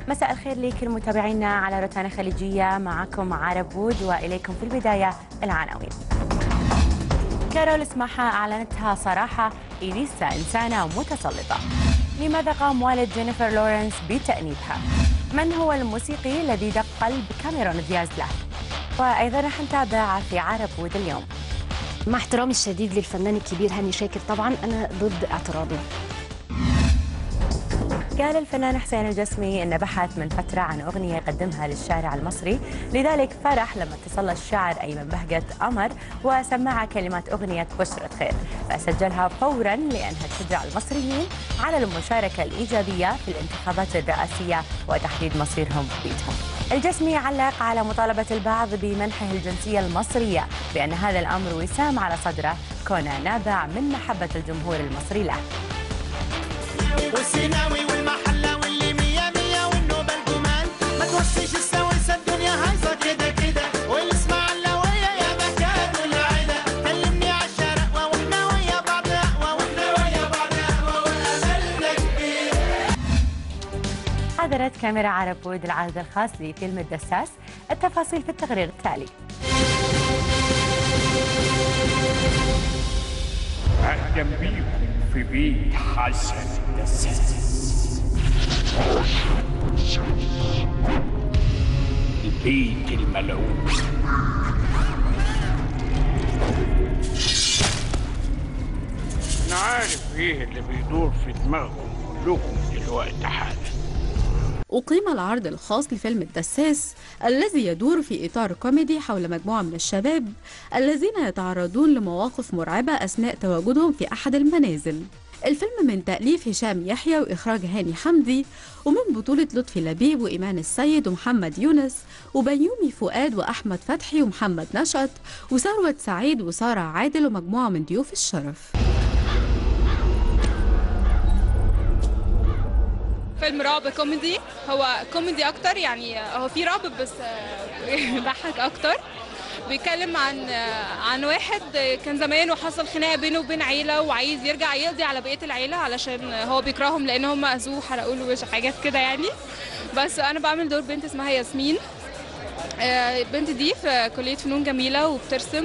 مساء الخير لكل متابعينا على روتانا خليجية معكم عرب وود وإليكم في البداية العناوين كارول سماحة أعلنتها صراحة إليسا إنسانة متسلطة لماذا قام والد جينيفر لورنس بتأنيبها؟ من هو الموسيقي الذي دق قلب كاميرون دياز له؟ وأيضا رح نتابع في عرب وود اليوم مع احترامي الشديد للفنان الكبير هاني شاكر طبعا انا ضد اعتراضه قال الفنان حسين الجسمي انه بحث من فتره عن اغنيه يقدمها للشارع المصري لذلك فرح لما اتصل الشاعر ايمن بهجت قمر وسمعها كلمات اغنيه بشره خير فسجلها فورا لانها تشجع المصريين على المشاركه الايجابيه في الانتخابات الرئاسيه وتحديد مصيرهم بيدهم. الجسمي علق على مطالبه البعض بمنحه الجنسيه المصريه بان هذا الامر وسام على صدره كونه نابع من محبه الجمهور المصري له. والسيناوي والمحلة واللي مية مية والنوبة الجمال ما توشيش السويسة الدنيا هايصة كده كده والاسماعيلاوية يا مكان والعلا كلمني عالشرقوة واحنا ويا بعض أقوى واحنا ويا بعض أقوى وأملنا كبير حضرت كاميرا عرب وود العرض الخاص لفيلم الدساس التفاصيل في التقرير التالي أهلا بيكم في بيت حسن الدساس البيت الملعون أنا عارف إيه اللي بيدور في دماغكم كلكم دلوقتي حالا أقيم العرض الخاص لفيلم الدساس الذي يدور في إطار كوميدي حول مجموعة من الشباب الذين يتعرضون لمواقف مرعبة أثناء تواجدهم في أحد المنازل الفيلم من تأليف هشام يحيى وإخراج هاني حمدي ومن بطولة لطفي لبيب وإيمان السيد ومحمد يونس وبيومي فؤاد وأحمد فتحي ومحمد نشأت وثروت سعيد وسارة عادل ومجموعة من ضيوف الشرف فيلم رعب كوميدي هو كوميدي اكتر يعني هو في رعب بس بيضحك اكتر بيتكلم عن عن واحد كان زمان وحصل خناقه بينه وبين عيله وعايز يرجع يقضي على بقيه العيله علشان هو بيكرههم لان هم اذوه حرقوا له وش حاجات كده يعني بس انا بعمل دور بنت اسمها ياسمين آه، البنت دي في كلية فنون جميلة وبترسم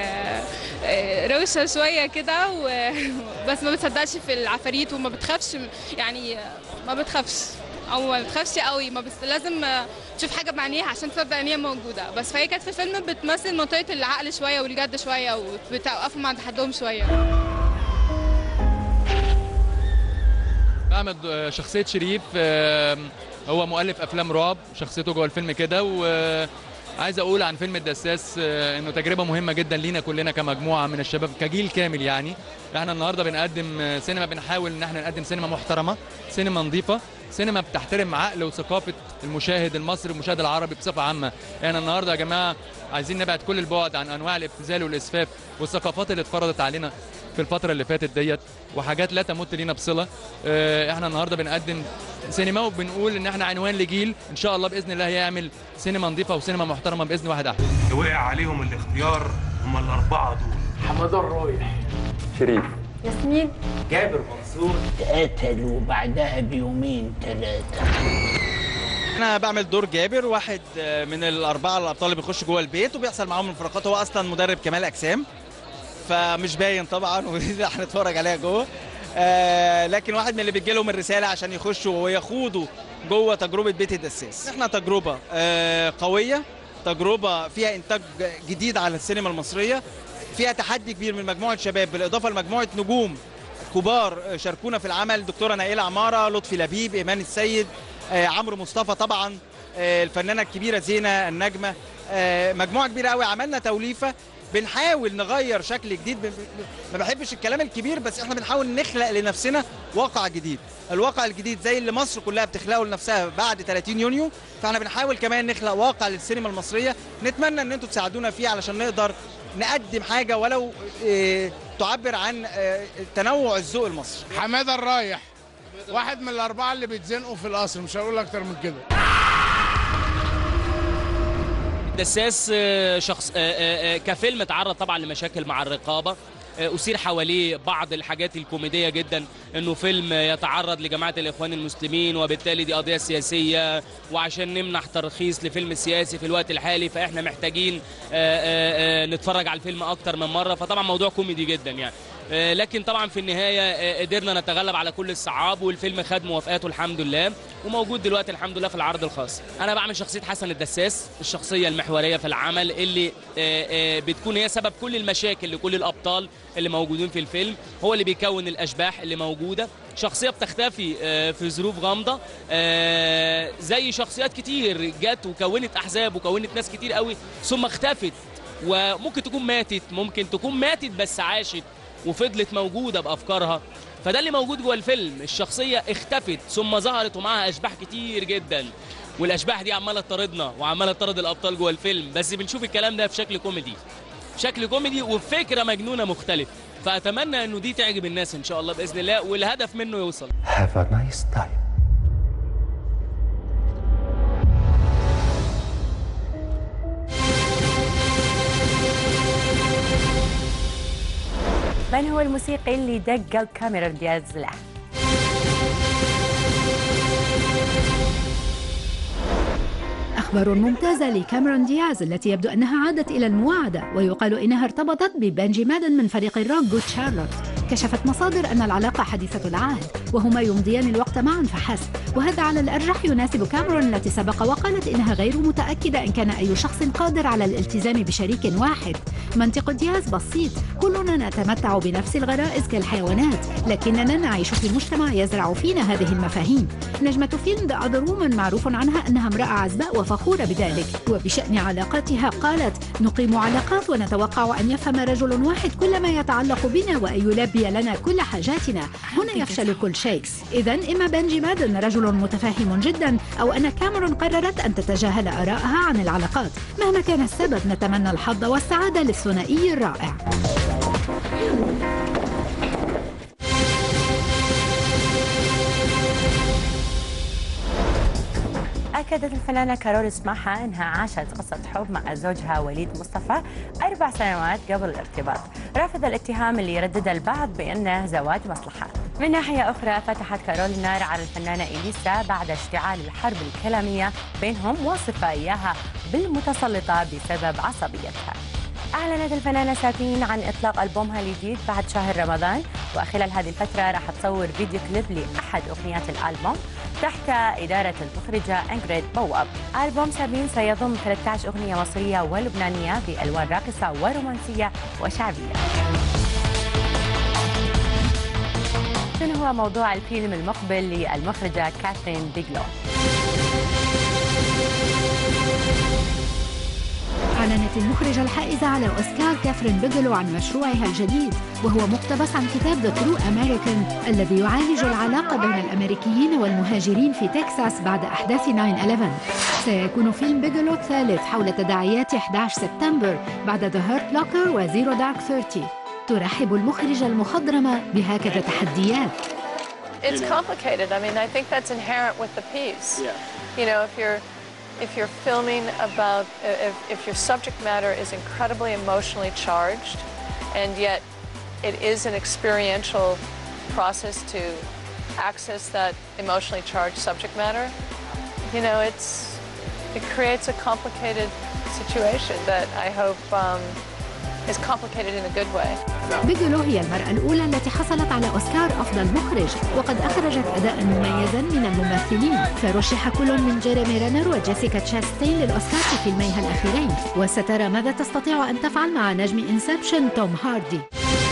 وروشة شوية كده و... بس ما بتصدقش في العفاريت وما بتخافش يعني ما بتخافش او ما بتخافش قوي ما بس لازم آه، تشوف حاجة بعينيها عشان تصدق ان هي موجودة بس فهي كانت في الفيلم بتمثل منطقة العقل شوية والجد شوية وبتوقفهم عند حدهم شوية بعمل د- شخصية شريف آم، هو مؤلف أفلام رعب شخصيته جوه الفيلم كده وعايز أقول عن فيلم الدساس آه، إنه تجربة مهمة جدا لينا كلنا كمجموعة من الشباب كجيل كامل يعني إحنا النهاردة بنقدم آه، سينما بنحاول إن إحنا نقدم سينما محترمة سينما نظيفة سينما بتحترم عقل وثقافة المشاهد المصري والمشاهد العربي بصفة عامة احنا النهاردة يا جماعة عايزين نبعد كل البعد عن أنواع الابتذال والإسفاف والثقافات اللي اتفرضت علينا في الفترة اللي فاتت ديت وحاجات لا تمت لينا بصلة اه، احنا النهاردة بنقدم سينما وبنقول ان احنا عنوان لجيل ان شاء الله باذن الله هيعمل سينما نظيفه وسينما محترمه باذن واحد احد اللي وقع عليهم الاختيار هم الأربعة دول حمادة الرايح ياسمين جابر منصور اتقتلوا بعدها بيومين ثلاثة انا بعمل دور جابر واحد آه، من الاربعه الابطال اللي بيخش جوه البيت وبيحصل معاهم انفراقات هو اصلا مدرب كمال اجسام فمش باين طبعا ودي اللي هنتفرج عليها جوه آه لكن واحد من اللي بتجي لهم الرساله عشان يخشوا ويخوضوا جوه تجربه بيت الدساس احنا تجربه آه قويه تجربه فيها انتاج جديد على السينما المصريه فيها تحدي كبير من مجموعه شباب بالاضافه لمجموعه نجوم كبار آه، شاركونا في العمل دكتوره نائله عماره لطفي لبيب ايمان السيد آه، عمرو مصطفى طبعا آه، الفنانه الكبيره زينه النجمه آه، مجموعه كبيره قوي عملنا توليفه بنحاول نغير شكل جديد ب- ب- ما بحبش الكلام الكبير بس احنا بنحاول نخلق لنفسنا واقع جديد الواقع الجديد زي اللي مصر كلها بتخلقه لنفسها بعد 30 يونيو فاحنا بنحاول كمان نخلق واقع للسينما المصريه نتمنى ان انتم تساعدونا فيه علشان نقدر نقدم حاجه ولو آه، تعبر عن آه، تنوع الذوق المصري حمادة الرايح واحد من الأربعة اللي بيتزنقوا في القصر مش هقول أكتر من كده دساس آه، شخص آه، آه، آه، كفيلم اتعرض طبعا لمشاكل مع الرقابه آه، أثير حواليه بعض الحاجات الكوميدية جدا إنه فيلم يتعرض لجماعة الإخوان المسلمين وبالتالي دي قضية سياسية وعشان نمنح ترخيص لفيلم سياسي في الوقت الحالي فإحنا محتاجين آه، آه، آه، نتفرج على الفيلم أكتر من مرة فطبعا موضوع كوميدي جدا يعني آه، لكن طبعا في النهاية آه، قدرنا نتغلب على كل الصعاب والفيلم خد موافقاته الحمد لله وموجود دلوقتي الحمد لله في العرض الخاص أنا بعمل شخصية حسن الدساس الشخصية المحورية في العمل اللي آه، آه، بتكون هي سبب كل المشاكل لكل الأبطال اللي موجودين في الفيلم هو اللي بيكون الأشباح اللي موجودة شخصية بتختفي آه، في ظروف غامضة آه، زي شخصيات كتير جت وكونت أحزاب وكونت ناس كتير قوي ثم اختفت وممكن تكون ماتت ممكن تكون ماتت بس عاشت وفضلت موجودة بأفكارها فده اللي موجود جوه الفيلم الشخصية اختفت ثم ظهرت ومعها أشباح كتير جدا والأشباح دي عمالة تطاردنا وعمالة تطارد الأبطال جوه الفيلم بس بنشوف الكلام ده بشكل كوميدي بشكل كوميدي وبفكرة مجنونة مختلف فأتمنى إنه دي تعجب الناس إن شاء الله بإذن الله والهدف منه يوصل Have a nice time. من هو الموسيقي اللي دق قلب كاميرون دياز له؟ أخبار ممتازة لكاميرون دياز التي يبدو أنها عادت إلى المواعدة ويقال إنها ارتبطت ببنجي مادن من فريق الروك جود شارلوت كشفت مصادر أن العلاقة حديثة العهد وهما يمضيان الوقت معا فحسب وهذا على الأرجح يناسب كاميرون التي سبق وقالت إنها غير متأكدة إن كان أي شخص قادر على الالتزام بشريك واحد منطق دياز بسيط كلنا نتمتع بنفس الغرائز كالحيوانات لكننا نعيش في مجتمع يزرع فينا هذه المفاهيم نجمة فيلم ذا أذر وومن معروف عنها أنها امرأة عزباء وفخورة بذلك وبشأن علاقاتها قالت نقيم علاقات ونتوقع أن يفهم رجل واحد كل ما يتعلق بنا وأن يلبي لنا كل حاجاتنا هنا يفشل كل شيء إذا إما بنجي مادن رجل متفاهم جدا أو أن كاميرون قررت أن تتجاهل آرائها عن العلاقات مهما كان السبب نتمنى الحظ والسعادة للثنائي الرائع أكدت الفنانة كارول اسماحة أنها عاشت قصة حب مع زوجها وليد مصطفى أربع سنوات قبل الارتباط رفض الاتهام اللي يردد البعض بأنه زواج مصلحة من ناحية أخرى فتحت كارول النار على الفنانة إليسا بعد اشتعال الحرب الكلامية بينهم وصف إياها بالمتسلطة بسبب عصبيتها أعلنت الفنانة ساتين عن إطلاق ألبومها الجديد بعد شهر رمضان وخلال هذه الفترة راح تصور فيديو كليب لأحد أغنيات الألبوم تحت إدارة المخرجة إنجريد بواب ألبوم سابين سيضم 13 أغنية مصرية ولبنانية بألوان راقصة ورومانسية وشعبية شنو هو موضوع الفيلم المقبل للمخرجة كاثرين بيجلو أعلنت المخرجة الحائزة على أوسكار كاثرين بيجلو عن مشروعها الجديد وهو مقتبس عن كتاب ذا ترو أمريكان الذي يعالج العلاقة بين الأمريكيين والمهاجرين في تكساس بعد أحداث 9/11 سيكون فيلم بيجلو الثالث حول تداعيات 11 سبتمبر بعد ذا هيرت لوكر وزيرو دارك 30 ترحب المخرجة المخضرمة بهكذا تحديات It's complicated. I mean, I think that's inherent with the piece. Yeah. You know, if you're if you're filming about if, if your subject matter is incredibly emotionally charged, and yet it is an experiential process to access that emotionally charged subject matter, you know, it's it creates a complicated situation that I hope um, is complicated in a good way. بيجلو هي المرأة الأولى التي حصلت على أوسكار أفضل مخرج وقد أخرجت أداء مميزا من الممثلين فرشح كل من جيريمي رانر وجيسيكا تشاستين للأوسكار في فيلميها الأخيرين وسترى ماذا تستطيع أن تفعل مع نجم إنسبشن توم هاردي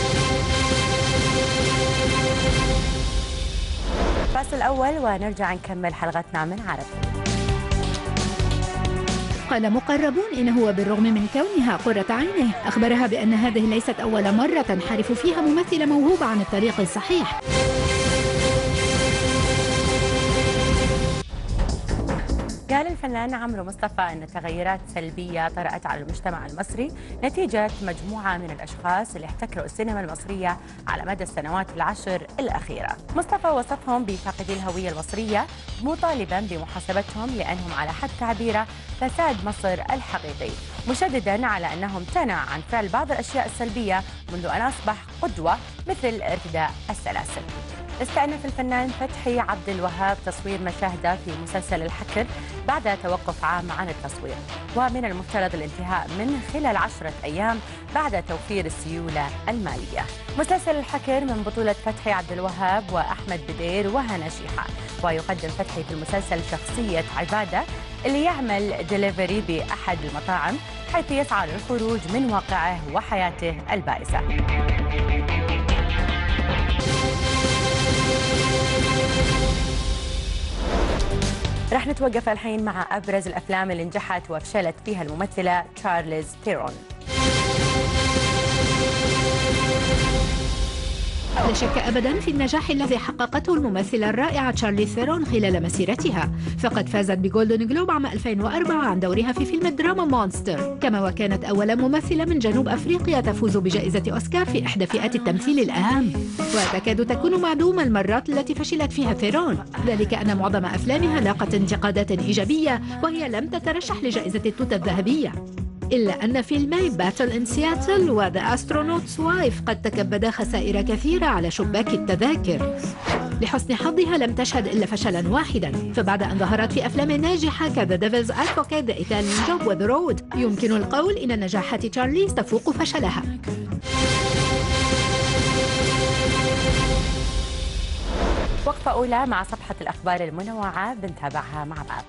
الفاصل الأول ونرجع نكمل حلقتنا من عرب قال مقربون إنه وبالرغم من كونها قرة عينه أخبرها بأن هذه ليست أول مرة تنحرف فيها ممثلة موهوبة عن الطريق الصحيح قال الفنان عمرو مصطفى أن تغيرات سلبية طرأت على المجتمع المصري نتيجة مجموعة من الأشخاص اللي احتكروا السينما المصرية على مدى السنوات العشر الأخيرة مصطفى وصفهم بفاقدي الهوية المصرية مطالبا بمحاسبتهم لأنهم على حد تعبيره فساد مصر الحقيقي مشددا على أنه امتنع عن فعل بعض الأشياء السلبية منذ أن أصبح قدوة مثل ارتداء السلاسل استأنف الفنان فتحي عبد الوهاب تصوير مشاهده في مسلسل الحكر بعد توقف عام عن التصوير ومن المفترض الانتهاء من خلال عشرة أيام بعد توفير السيولة المالية مسلسل الحكر من بطولة فتحي عبد الوهاب وأحمد بدير وهنا شيحة ويقدم فتحي في المسلسل شخصية عبادة اللي يعمل دليفري بأحد المطاعم حيث يسعى للخروج من واقعه وحياته البائسة رح نتوقف الحين مع أبرز الأفلام اللي نجحت وفشلت فيها الممثلة تشارلز تيرون لا شك أبدا في النجاح الذي حققته الممثلة الرائعة تشارلي ثيرون خلال مسيرتها فقد فازت بجولدن جلوب عام 2004 عن دورها في فيلم الدراما مونستر كما وكانت أول ممثلة من جنوب أفريقيا تفوز بجائزة أوسكار في إحدى فئات التمثيل الأهم وتكاد تكون معدوم المرات التي فشلت فيها ثيرون ذلك أن معظم أفلامها لاقت انتقادات إيجابية وهي لم تترشح لجائزة التوتة الذهبية إلا أن فيلمي باتل إن سياتل وذا أسترونوتس وايف قد تكبدا خسائر كثيرة على شباك التذاكر لحسن حظها لم تشهد إلا فشلا واحدا فبعد أن ظهرت في أفلام ناجحة كذا ديفلز أدفوكيت ذا إيطاليان جوب وذا رود يمكن القول إن نجاحات تشارليز تفوق فشلها وقفة أولى مع صفحة الأخبار المنوعة بنتابعها مع بعض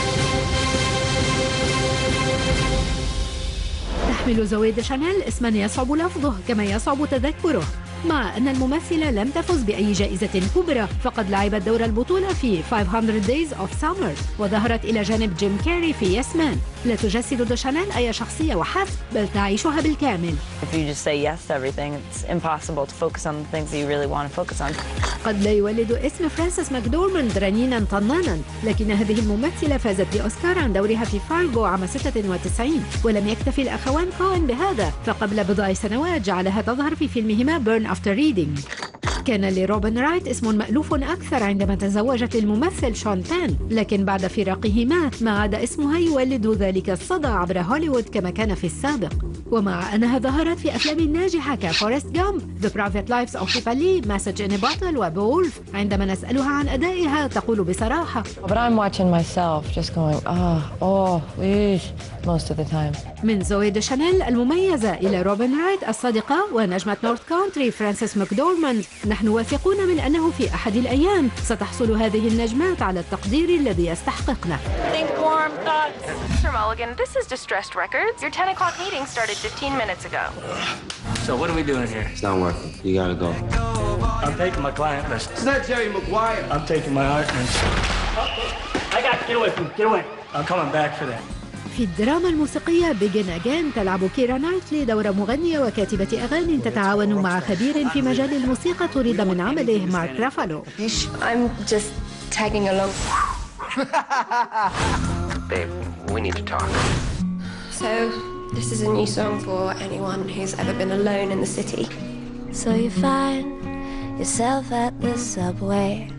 تحمل زوي دي شانيل اسما يصعب لفظه كما يصعب تذكره مع أن الممثلة لم تفز بأي جائزة كبرى فقد لعبت دور البطولة في 500 Days of Summer وظهرت إلى جانب جيم كاري في يسمان لا تجسد دو شانيل أي شخصية وحسب بل تعيشها بالكامل If you just say yes to everything, it's impossible to focus on the things that you really want to focus on. قد لا يولد اسم فرانسيس ماكدورماند رنينا طنانا لكن هذه الممثلة فازت بأوسكار عن دورها في فارغو عام 96 ولم يكتفي الأخوان كوين بهذا فقبل بضع سنوات جعلها تظهر في فيلمهما بيرن أفتر ريدينج كان لروبن رايت اسم مألوف أكثر عندما تزوجت الممثل شون بان لكن بعد فراقهما ما عاد اسمها يولد ذلك الصدى عبر هوليوود كما كان في السابق ومع أنها ظهرت في أفلام ناجحة كفورست جامب The Private Lives of Pippa Lee Message in a Bottle وبولف عندما نسألها عن أدائها تقول بصراحة But I'm watching myself just going, oh, oh, please, most of the time. من زوي دي شانيل المميزة إلى روبن رايت الصادقة ونجمة نورث كونتري فرانسيس ماكدورماند نحن واثقون من أنه في أحد الأيام ستحصل هذه النجمات على التقدير الذي يستحققنه Think warm thoughts. Mr. Mulligan, this is Distressed Records. Your 10 o'clock meeting started 15 minutes ago. So what are we doing here? It's not working. You gotta go. I'm taking my client list. It's not Jerry Maguire. I'm taking my art list. I got get away from me. Get away. I'm coming back for that. في الدراما الموسيقية بيجن أجان تلعب كيرا نايتلي دور مغنية وكاتبة أغاني تتعاون مع خبير في مجال الموسيقى تريد من عمله مارك رافالو I'm just tagging along. Babe, we need to talk. So, this is a new song for anyone who's ever been alone in the city. So you find yourself at the subway.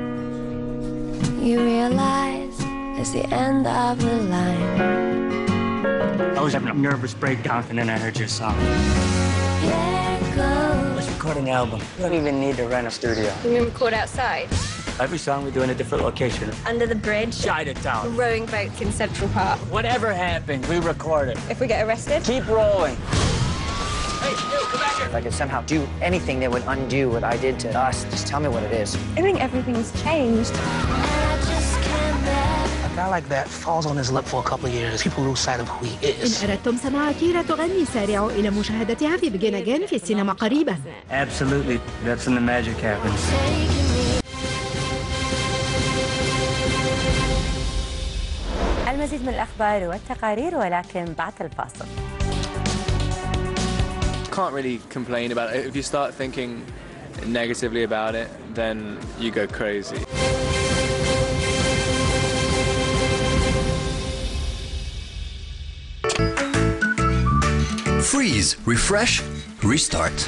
You realize it's the end of the line. I was having a nervous breakdown and then I heard your song. There goes. Let's record an album. We don't even need to rent a studio. We record outside, Every song we do in a different location. under the bridge, Chinatown. rowing boats in Central Park. Whatever happens, we record it. If we get arrested, Keep rolling. If I could somehow do anything that would undo what I did to us, just tell me what it is. I think everything's changed. A guy like that falls on his lip for a couple of years. People lose sight of who he is. إن أردتم سماع كيرا تغني سارعوا إلى مشاهدتها في بيجن أجان في السينما قريبا Absolutely. That's when the magic happens. المزيد من الأخبار والتقارير ولكن بعد الفاصل can't really complain about it. If you start thinking negatively about it, then you go crazy. Freeze, refresh, restart.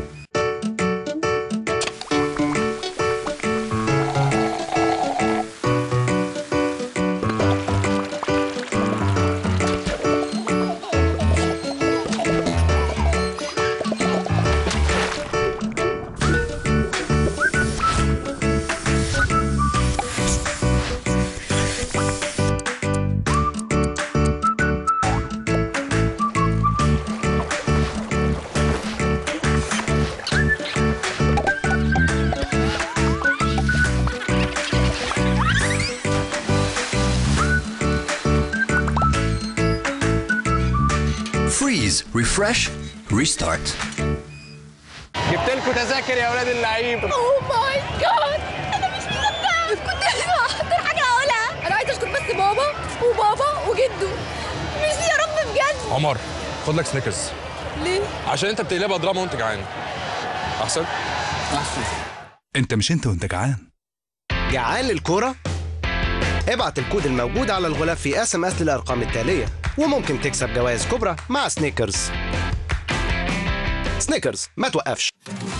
Freeze, refresh, restart. جبت لكم تذاكر يا اولاد اللعيبه اوه ماي جاد انا مش مصدقه كنت اكتر حاجه هقولها انا عايزه اشكر بس بابا وبابا وجدو مش يا رب بجد عمر خد لك سنيكرز ليه عشان انت بتقلبها دراما وانت جعان احسن احسن انت مش انت وانت جعان جعان للكورة؟ ابعت الكود الموجود على الغلاف في اس ام اس للارقام التالية وممكن تكسب جوائز كبرى مع سنيكرز سنيكرز ما توقفش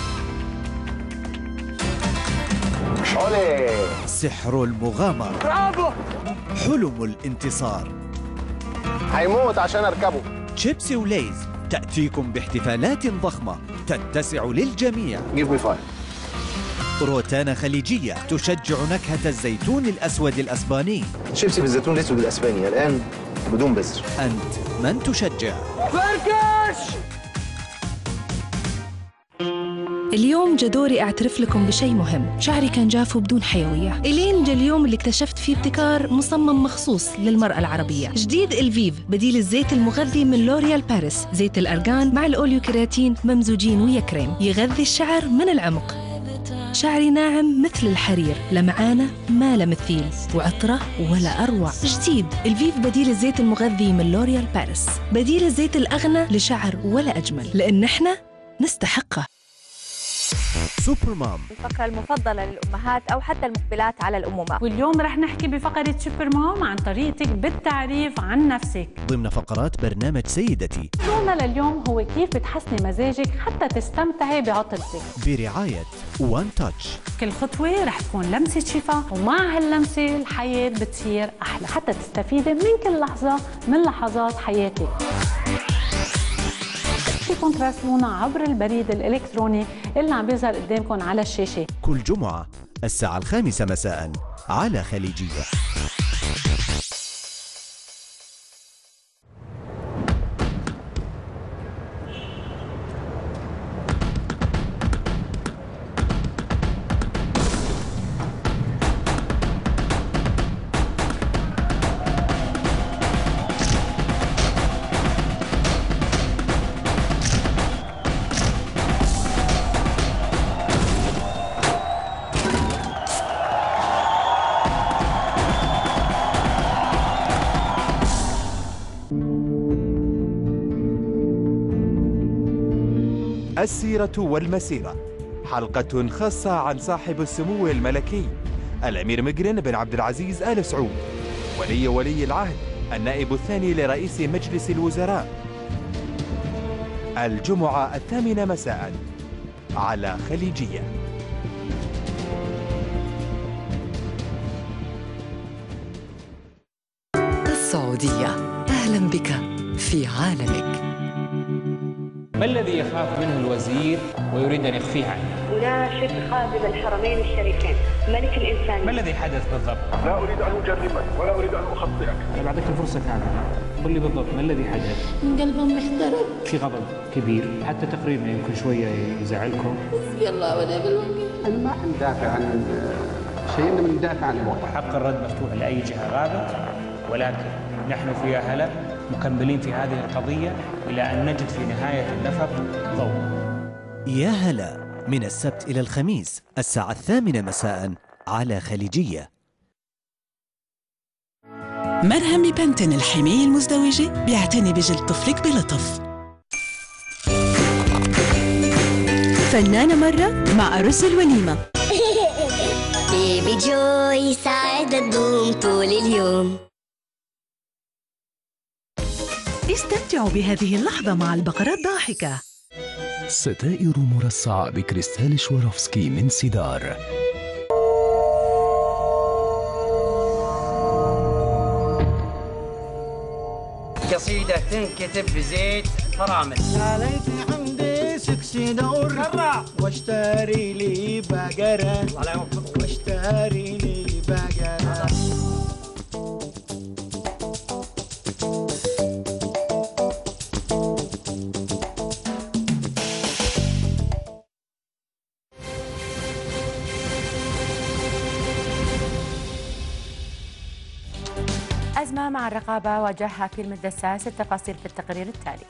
سحر المغامرة برافو حلم الانتصار هيموت عشان اركبه شيبسي وليز تأتيكم باحتفالات ضخمة تتسع للجميع Give me five. روتانا خليجية تشجع نكهة الزيتون الأسود الأسباني شيبسي بالزيتون الاسود الاسباني الان بدون بذر أنت من تشجع فركش اليوم جدوري أعترف لكم بشيء مهم شعري كان جاف وبدون حيوية إلين جا اليوم اللي اكتشفت فيه ابتكار مصمم مخصوص للمرأة العربية جديد الفيف بديل الزيت المغذي من لوريال باريس زيت الأرغان مع الأوليو كيراتين ممزوجين ويا كريم يغذي الشعر من العمق شعري ناعم مثل الحرير لمعانة ما له مثيل وعطرة ولا أروع جديد الفيف بديل الزيت المغذي من لوريال باريس بديل الزيت الأغنى لشعر ولا أجمل لأن احنا نستحقه سوبر مام الفقرة المفضلة للأمهات أو حتى المقبلات على الأمومة واليوم رح نحكي بفقرة سوبر مام عن طريقتك بالتعريف عن نفسك ضمن فقرات برنامج سيدتي موضوعنا لليوم هو كيف بتحسني مزاجك حتى تستمتعي بعطلتك برعاية وان تاتش كل خطوة رح تكون لمسة شفاء ومع هاللمسة الحياة بتصير أحلى حتى تستفيدي من كل لحظة من لحظات حياتك فيكم تراسلونا عبر البريد الإلكتروني اللي عم بيظهر قدامكم على الشاشة كل جمعة الساعة الخامسة مساء على خليجية السيرة والمسيرة حلقة خاصة عن صاحب السمو الملكي الأمير مقرن بن عبد العزيز آل سعود ولي ولي العهد النائب الثاني لرئيس مجلس الوزراء الجمعة الثامنة مساء على خليجية السعودية أهلا بك في عالمك ما الذي يخاف منه الوزير ويريد أن يخفيه عنه؟ أناشد خادم الحرمين الشريفين ملك الإنسان ما الذي حدث بالضبط؟ لا أريد أن أجرمك ولا أريد أن أخطئك طيب أعطيك الفرصة كاملة قل لي بالضبط ما الذي حدث؟ من قلبهم محترم في غضب كبير حتى تقريبا يمكن شوية يزعلكم حسبي الله ونعم الوكيل أنا ما ندافع عن شيء إنما ندافع عن الوضع حق الرد مفتوح لأي جهة غابت ولكن نحن في هلا مكملين في هذه القضية إلى أن نجد في نهاية النفق ضوء يا هلا من السبت إلى الخميس الساعة الثامنة مساء على خليجية مرهم بنتن الحماية المزدوجة بيعتني بجلد طفلك بلطف فنانة مرة مع عرس الوليمة بيبي جوي سعادة تدوم طول اليوم استمتعوا بهذه اللحظة مع البقرة الضاحكة ستائر مرصعة بكريستال شواروفسكي من سيدار قصيدة تنكتب بزيت فرامل يا ليت عندي سكسي دور واشتري لي بقرة واشتري لي بقرة أزمة مع الرقابة واجهها فيلم الدساس التفاصيل في التقرير التالي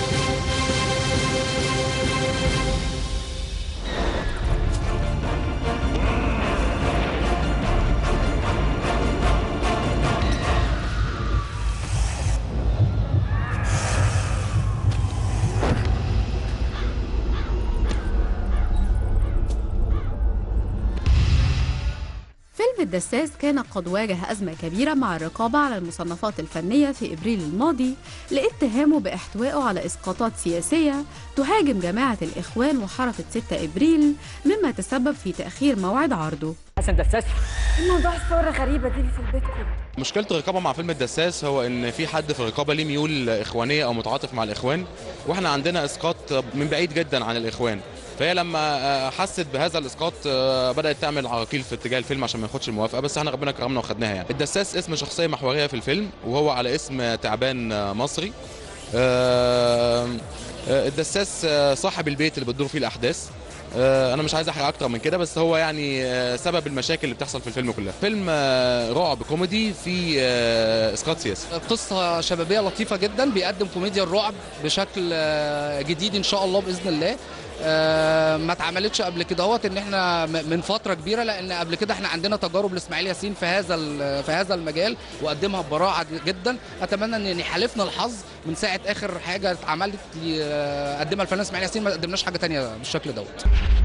فيلم الدساس كان قد واجه أزمة كبيرة مع الرقابة على المصنفات الفنية في إبريل الماضي لاتهامه باحتوائه على إسقاطات سياسية تهاجم جماعة الإخوان وحركة 6 إبريل مما تسبب في تأخير موعد عرضه حسن دساس الموضوع الصورة غريبة دي اللي في البيت كله مشكله الرقابه مع فيلم الدساس هو ان في حد في الرقابه ليه ميول اخوانيه او متعاطف مع الاخوان واحنا عندنا اسقاط من بعيد جدا عن الاخوان فهي لما آه، حست بهذا الاسقاط آه، بدات تعمل عراقيل في اتجاه الفيلم عشان ما ياخدش الموافقه بس احنا ربنا كرمنا وخدناها يعني الدساس اسم شخصيه محوريه في الفيلم وهو على اسم تعبان آه، مصري آه، آه، الدساس آه، صاحب البيت اللي بتدور فيه الاحداث آه، انا مش عايز احرق اكتر من كده بس هو يعني آه، سبب المشاكل اللي بتحصل في الفيلم كلها فيلم آه، رعب كوميدي في آه، اسقاط سياسي قصة شبابية لطيفة جدا بيقدم كوميديا الرعب بشكل آه، جديد ان شاء الله باذن الله آه، ما اتعملتش قبل كده اهوت ان احنا م- من فتره كبيره لان قبل كده احنا عندنا تجارب لاسماعيل ياسين في هذا ال- في هذا المجال وقدمها ببراعه جدا اتمنى ان يحالفنا الحظ من ساعه اخر حاجه اتعملت لي- آه، قدمها الفنان اسماعيل ياسين ما قدمناش حاجه تانية بالشكل دوت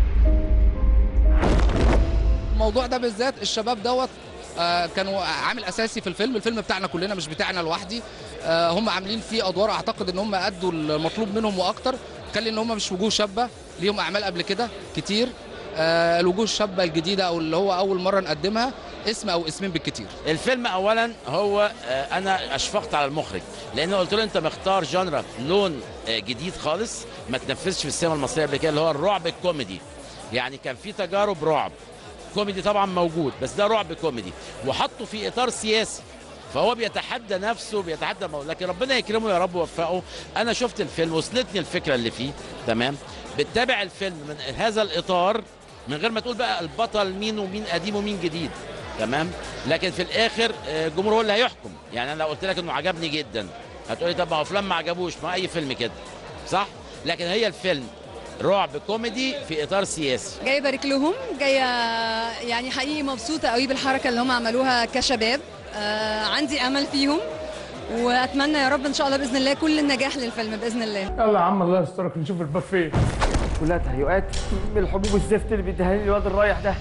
الموضوع ده بالذات الشباب دوت آه، كانوا عامل اساسي في الفيلم الفيلم بتاعنا كلنا مش بتاعنا لوحدي آه، هم عاملين فيه ادوار اعتقد ان هم ادوا المطلوب منهم واكتر كان ان هم مش وجوه شابه ليهم اعمال قبل كده كتير آه، الوجوه الشابه الجديده او اللي هو اول مره نقدمها اسم او اسمين بالكتير الفيلم اولا هو آه، انا اشفقت على المخرج لان قلت له انت مختار جانرا لون آه، جديد خالص ما تنفذش في السينما المصريه قبل كده اللي هو الرعب الكوميدي يعني كان في تجارب رعب كوميدي طبعا موجود بس ده رعب كوميدي وحطه في اطار سياسي فهو بيتحدى نفسه بيتحدى مو... لكن ربنا يكرمه يا رب ويوفقه انا شفت الفيلم وصلتني الفكره اللي فيه تمام بتتابع الفيلم من هذا الاطار من غير ما تقول بقى البطل مين ومين قديم ومين جديد تمام لكن في الاخر آه، الجمهور هو اللي هيحكم يعني انا لو قلت لك انه عجبني جدا هتقولي طب ما هو فلان ما عجبوش ما اي فيلم كده صح لكن هي الفيلم رعب كوميدي في اطار سياسي جاي ابارك لهم جايه يعني حقيقي مبسوطه قوي بالحركه اللي هم عملوها كشباب آه عندي امل فيهم واتمنى يا رب ان شاء الله باذن الله كل النجاح للفيلم باذن الله يلا يا عم الله يسترك نشوف البافيه كلها تهيؤات من الحبوب الزفت اللي بيديها لي الواد الرايح ده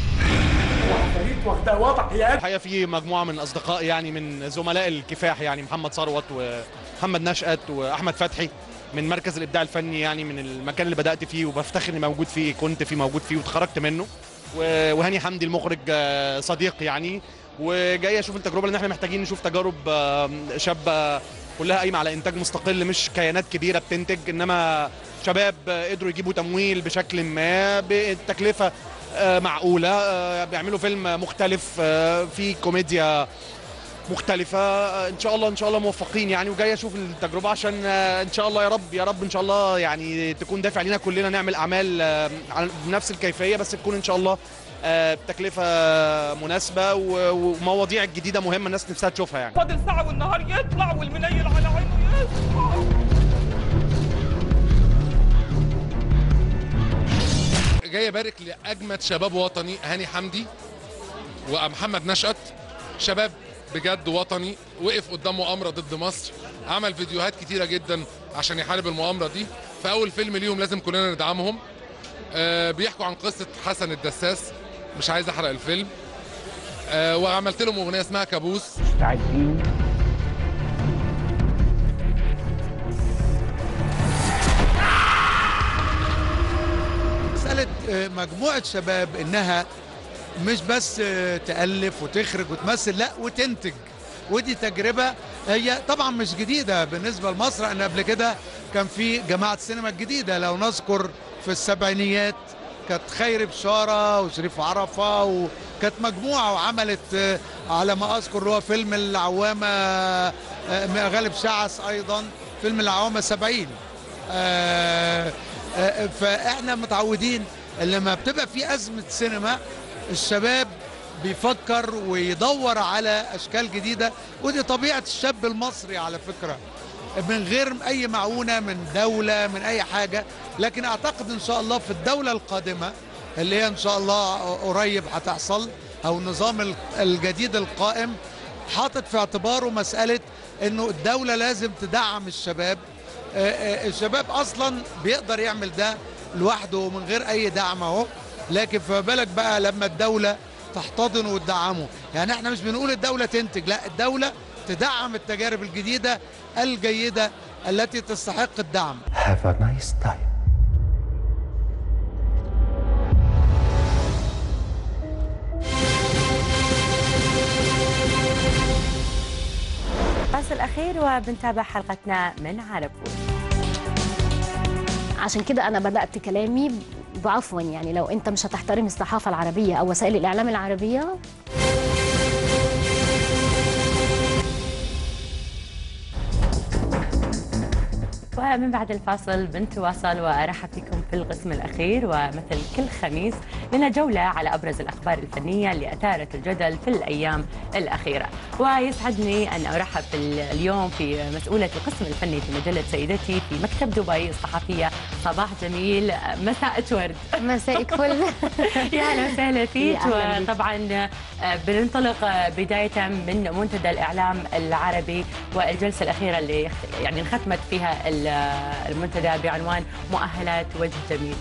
واخدها وضع يا الحقيقه في مجموعه من اصدقائي يعني من زملاء الكفاح يعني محمد ثروت ومحمد نشأت واحمد فتحي من مركز الابداع الفني يعني من المكان اللي بدات فيه وبفتخر اني موجود فيه كنت فيه موجود فيه واتخرجت منه و- وهاني حمدي المخرج آه، صديق يعني وجاي اشوف التجربه لان احنا محتاجين نشوف تجارب آه، شابه كلها قايمه على انتاج مستقل مش كيانات كبيره بتنتج انما شباب آه، قدروا يجيبوا تمويل بشكل ما بتكلفه آه، معقوله آه، بيعملوا فيلم مختلف آه، فيه كوميديا مختلفة آه، ان شاء الله ان شاء الله موفقين يعني وجاي اشوف التجربة عشان آه، ان شاء الله يا رب يا رب ان شاء الله يعني تكون دافع لينا كلنا نعمل اعمال آه، على- بنفس الكيفية بس تكون ان شاء الله آه، بتكلفة مناسبة و- ومواضيع جديدة مهمة الناس نفسها تشوفها يعني فاضل ساعة والنهار يطلع والمنيل على عينه يصحى جاي ابارك لاجمد شباب وطني هاني حمدي ومحمد نشأت شباب بجد وطني وقف قدام مؤامره ضد مصر عمل فيديوهات كتيره جدا عشان يحارب المؤامره دي فاول فيلم ليهم لازم كلنا ندعمهم آه بيحكوا عن قصه حسن الدساس مش عايز احرق الفيلم آه وعملت لهم اغنيه اسمها كابوس مستعدين مساله آه، مجموعه شباب انها مش بس آه، تالف وتخرج وتمثل لا وتنتج ودي تجربه هي طبعا مش جديده بالنسبه لمصر ان قبل كده كان في جماعه السينما الجديده لو نذكر في السبعينيات كانت خيري بشاره وشريف عرفه وكانت مجموعه وعملت آه، على ما اذكر اللي هو فيلم العوامه آه، غالب شعث ايضا فيلم العوامه 70 آه، آه، فاحنا متعودين لما بتبقى في ازمه سينما الشباب بيفكر ويدور على اشكال جديده ودي طبيعه الشاب المصري على فكره من غير اي معونه من دوله من اي حاجه لكن اعتقد ان شاء الله في الدوله القادمه اللي هي ان شاء الله قريب هتحصل او النظام ال- الجديد القائم حاطط في اعتباره مساله انه الدوله لازم تدعم الشباب آه، آه، الشباب اصلا بيقدر يعمل ده لوحده من غير اي دعم اهو لكن فما بالك بقى لما الدوله تحتضنه وتدعمه يعني احنا مش بنقول الدوله تنتج لا الدوله تدعم التجارب الجديده الجيده التي تستحق الدعم Have a nice time. الفاصل الأخير وبنتابع حلقتنا من عربون عشان كده انا بدات كلامي بعفوا يعني لو انت مش هتحترم الصحافه العربيه او وسائل الاعلام العربيه ومن بعد الفاصل بنتواصل وارحب فيكم في القسم الاخير ومثل كل خميس لنا جوله على ابرز الاخبار الفنيه اللي اثارت الجدل في الايام الاخيره ويسعدني ان ارحب في ال- اليوم في مسؤوله القسم الفني في مجله سيدتي في مكتب دبي الصحفيه صباح جميل مساء ورد مسائك فل يا اهلا وسهلا فيك يا أهلا بيك. وطبعا آه، بننطلق آه، بدايه من منتدى الاعلام العربي والجلسه الاخيره اللي يخ- يعني انختمت فيها ال- المنتدى بعنوان مؤهلات وجه جميل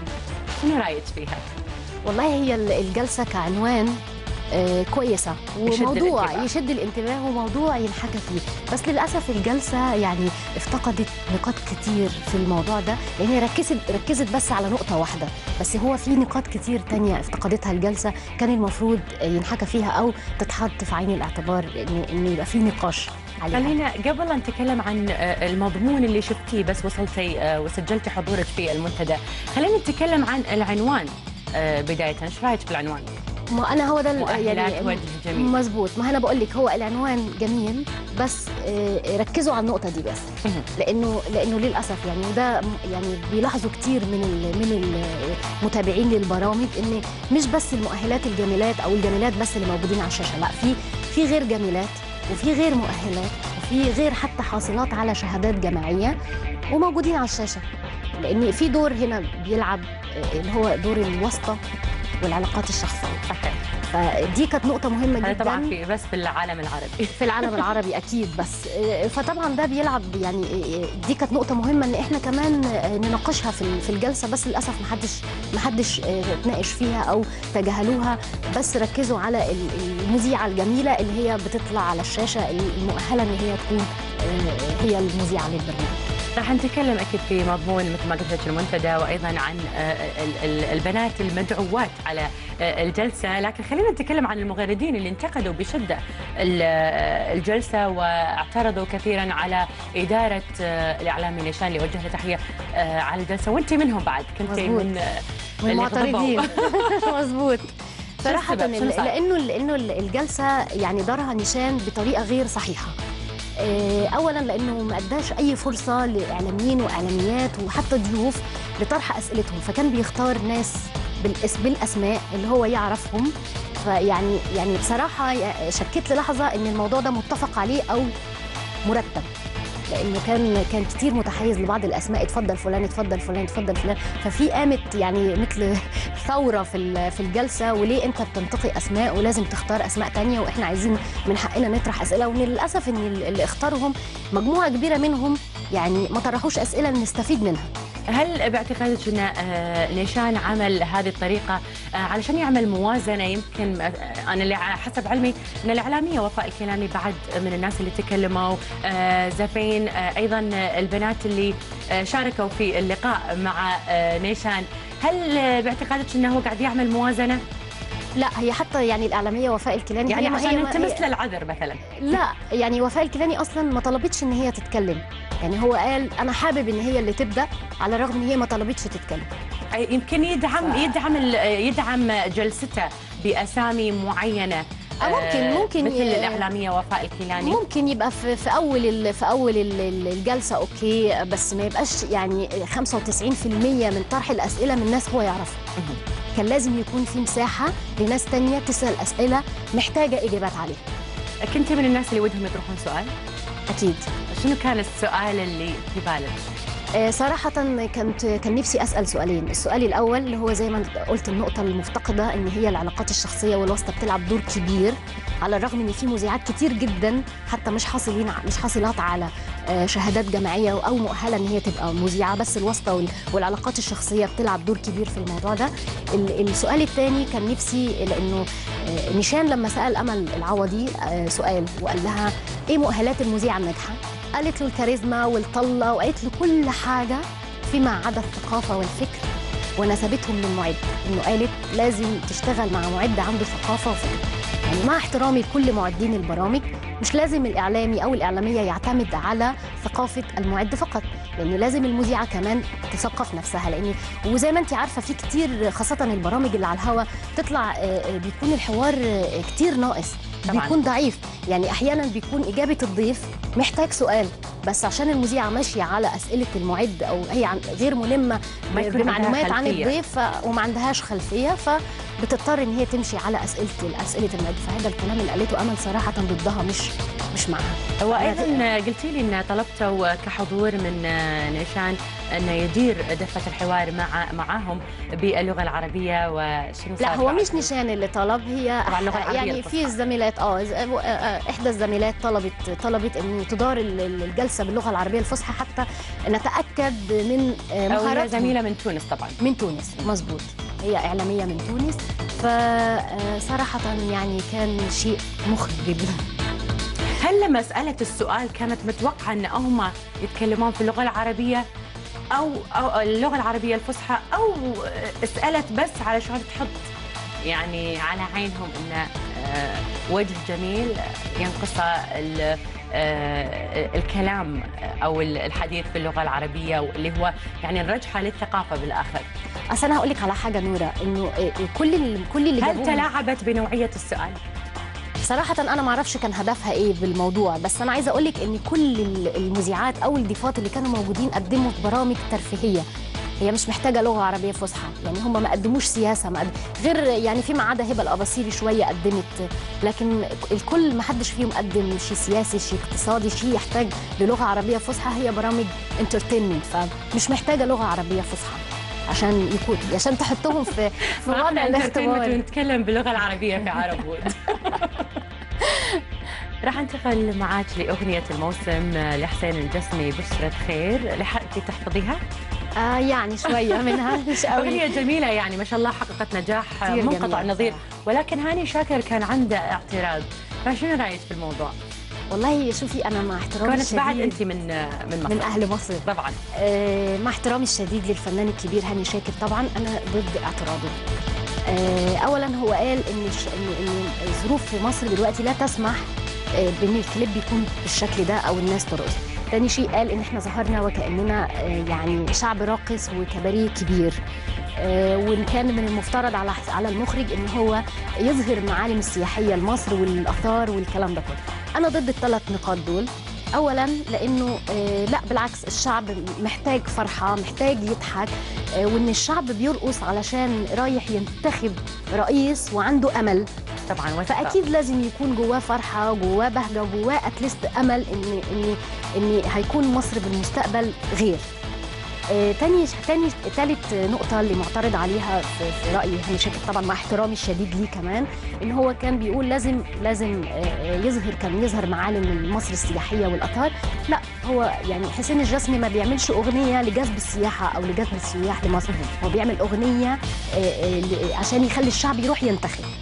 شنو رايك فيها؟ والله هي ال- الجلسه كعنوان آه، كويسه يشد وموضوع الانتباه. يشد الانتباه وموضوع ينحكى فيه بس للاسف الجلسه يعني افتقدت نقاط كتير في الموضوع ده لان هي ركزت ركزت بس على نقطه واحده بس هو في نقاط كتير تانية افتقدتها الجلسه كان المفروض ينحكى فيها او تتحط في عين الاعتبار ان ان يبقى في نقاش عليها خلينا قبل أن نتكلم عن آه، المضمون اللي شفتيه بس وصلتي آه، وسجلتي حضورك في المنتدى خلينا نتكلم عن العنوان آه، بدايه ايش رايك بالعنوان؟ ما انا هو ده ال- مؤهلات وجه جميل. مظبوط ما انا بقول لك هو العنوان جميل بس آه، ركزوا على النقطه دي بس لانه لانه للاسف يعني وده م- يعني بيلاحظوا كتير من ال من المتابعين للبرامج ان مش بس المؤهلات الجميلات او الجميلات بس اللي موجودين على الشاشه لا في في غير جميلات وفي غير مؤهلات وفي غير حتى حاصلات على شهادات جامعيه وموجودين على الشاشه لان في دور هنا بيلعب آه، اللي هو دور الواسطه والعلاقات الشخصيه صحيح فدي كانت نقطه مهمه هذا جدا طبعا في بس في العالم العربي في العالم العربي اكيد بس آه، فطبعا ده بيلعب يعني آه، دي كانت نقطه مهمه ان احنا كمان آه، نناقشها في ال- في الجلسه بس للاسف ما حدش ما حدش آه، اتناقش فيها او تجاهلوها بس ركزوا على ال- المذيعه الجميله اللي هي بتطلع على الشاشه المؤهله ان هي تكون آه، هي المذيعه للبرنامج راح نتكلم اكيد في مضمون مثل ما قلت لك المنتدى وايضا عن آه، ال- ال- البنات المدعوات على آه، الجلسه لكن خلينا نتكلم عن المغردين اللي انتقدوا بشده ال- آه، الجلسه واعترضوا كثيرا على اداره آه، الاعلامي نيشان اللي وجه له تحيه آه، على الجلسه وانت منهم بعد كنت مظبوط. من آه، من اللي المعترضين غضبوا. مظبوط صراحة السبب؟ شنو صار؟ لأنه لأنه الجلسة يعني دارها نيشان بطريقة غير صحيحة. آه، أولا لأنه ما أداش أي فرصة لإعلاميين وإعلاميات وحتى ضيوف لطرح أسئلتهم فكان بيختار ناس بالاسم بالأسماء اللي هو يعرفهم فيعني يعني بصراحة شكيت للحظة إن الموضوع ده متفق عليه أو مرتب لانه كان كان كتير متحيز لبعض الاسماء اتفضل فلان اتفضل فلان اتفضل فلان ففي قامت يعني مثل ثوره في ال- في الجلسه وليه انت بتنتقي اسماء ولازم تختار اسماء تانية واحنا عايزين من حقنا نطرح اسئله وللاسف ان ال- اللي اختارهم مجموعه كبيره منهم يعني ما طرحوش اسئله نستفيد منها هل باعتقادك ان آه، نيشان عمل هذه الطريقه آه، علشان يعمل موازنه يمكن آه، انا اللي ع- حسب علمي ان الاعلاميه وفاء الكيلاني بعد من الناس اللي تكلموا آه، زفين آه، ايضا آه، البنات اللي آه، شاركوا في اللقاء مع آه، نيشان هل آه، باعتقادك انه هو قاعد يعمل موازنه؟ لا هي حتى يعني الاعلاميه وفاء الكيلاني يعني هي- عشان هي- نلتمس هي- له العذر مثلا لا يعني وفاء الكيلاني اصلا ما طلبتش ان هي تتكلم يعني هو قال انا حابب ان هي اللي تبدا على الرغم ان هي ما طلبتش تتكلم أي- يمكن يدعم يدعم ال- يدعم جلسته باسامي معينه آه، ممكن- آه، ممكن مثل ي- الاعلاميه وفاء الكيلاني ممكن يبقى في, في اول ال- في اول ال- ال- الجلسه اوكي بس ما يبقاش يعني 95% من طرح الاسئله من ناس هو يعرفها كان لازم يكون في مساحه لناس تانية تسال اسئله محتاجه اجابات عليها كنت من الناس اللي ودهم يطرحون سؤال؟ اكيد شنو كان السؤال اللي في بالك؟ آه، صراحة كنت كان نفسي أسأل سؤالين، السؤال الأول اللي هو زي ما قلت النقطة المفتقدة إن هي العلاقات الشخصية والواسطة بتلعب دور كبير على الرغم إن في مذيعات كتير جدا حتى مش حاصلين مش حاصلات على آه، شهادات جماعية أو مؤهلة إن هي تبقى مذيعة بس الواسطة وال- والعلاقات الشخصية بتلعب دور كبير في الموضوع ده. ال- السؤال الثاني كان نفسي لأنه آه، نيشان لما سأل أمل العوضي آه، سؤال وقال لها إيه مؤهلات المذيعة الناجحة؟ قالت له الكاريزما والطلة وقالت له كل حاجة فيما عدا الثقافة والفكر ونسبتهم للمعد انه قالت لازم تشتغل مع معد عنده ثقافة وفكر يعني مع احترامي لكل معدين البرامج مش لازم الاعلامي او الاعلاميه يعتمد على ثقافه المعد فقط لان لازم المذيعه كمان تثقف نفسها لان وزي ما انت عارفه في كتير خاصه البرامج اللي على الهوا تطلع آه، آه، بيكون الحوار آه، كتير ناقص طبعاً. بيكون ضعيف يعني احيانا بيكون اجابه الضيف محتاج سؤال بس عشان المذيعه ماشيه على اسئله المعد او هي عن غير ملمه ما يكون بمعلومات عندها عن خلفية. الضيف ف... وما عندهاش خلفيه فبتضطر ان هي تمشي على اسئله اسئله المعد فهذا الكلام اللي قالته امل صراحه ضدها مش مش معها وايضا قلتي لي ان طلبتوا كحضور من نيشان انه يدير دفه الحوار مع معاهم باللغه العربيه وشنو لا صار هو بعد؟ مش نشان اللي طلب هي طبعاً اللغة العربية يعني الفصحى. في الزميلات اه ز- آه، آه، احدى الزميلات طلبت طلبت ان تدار ال- ال- الجلسه باللغه العربيه الفصحى حتى نتاكد من آه، أو هي مهاراتهم زميله من تونس طبعا من تونس مظبوط هي اعلاميه من تونس فصراحه يعني كان شيء مخرج جدا هل لما سالت السؤال كانت متوقعه ان هم يتكلمون في اللغه العربيه او او اللغه العربيه الفصحى او سالت بس علشان تحط يعني على عينهم ان آه، وجه جميل ينقص ال- آه، الكلام او الحديث في اللغه العربيه واللي هو يعني الرجحه للثقافه بالاخر اصل انا هقول لك على حاجه نوره انه آه، كل ال- كل اللي هل جابوهم- تلاعبت بنوعيه السؤال؟ صراحة أنا ما أعرفش كان هدفها إيه بالموضوع بس أنا عايزة أقول لك إن كل ال- المذيعات أو الضيفات اللي كانوا موجودين قدموا برامج ترفيهية هي مش محتاجة لغة عربية فصحى يعني هم ما قدموش سياسة ما قد... غير يعني فيما عدا هبة الأباصيري شوية قدمت لكن الكل ما حدش فيهم قدم شيء سياسي شيء اقتصادي شيء يحتاج للغة عربية فصحى هي برامج انترتينمنت فمش محتاجة لغة عربية فصحى عشان يكون عشان تحطهم في في وضع معنا الاختبار entertainment ونتكلم باللغه العربيه في عرب وود راح انتقل معاك لاغنيه الموسم لحسين الجسمي بشرة خير لحقتي تحفظيها؟ آه يعني شوية منها مش قوي اغنيه جميله يعني ما شاء الله حققت نجاح كثير منقطع جميلة النظير ولكن هاني شاكر كان عنده اعتراض فشنو رايك في الموضوع؟ والله شوفي انا مع احترامي كانت بعد الشديد انت من من مصر من اهل مصر طبعا آه مع احترامي الشديد للفنان الكبير هاني شاكر طبعا انا ضد اعتراضه آه اولا هو قال ان الش- ان ان الظروف في مصر دلوقتي لا تسمح آه بان الكليب يكون بالشكل ده او الناس ترقص تاني شيء قال ان احنا ظهرنا وكاننا آه يعني شعب راقص وكباريه كبير آه، وان كان من المفترض على على المخرج ان هو يظهر المعالم السياحيه لمصر والاثار والكلام ده كله انا ضد الثلاث نقاط دول اولا لانه آه، لا بالعكس الشعب محتاج فرحه محتاج يضحك آه، وان الشعب بيرقص علشان رايح ينتخب رئيس وعنده امل طبعا وثقة. فاكيد لازم يكون جواه فرحه جواه بهجه جواه اتليست امل ان ان ان هيكون مصر بالمستقبل غير آه، تاني تاني تالت نقطة اللي معترض عليها في, في رأيي هاني شاكر طبعا مع احترامي الشديد ليه كمان ان هو كان بيقول لازم لازم آه، آه، يظهر كان يظهر معالم مصر السياحية والآثار لا هو يعني حسين الجسمي ما بيعملش أغنية لجذب السياحة أو لجذب السياح لمصر هو بيعمل أغنية آه، آه، ل- عشان يخلي الشعب يروح ينتخب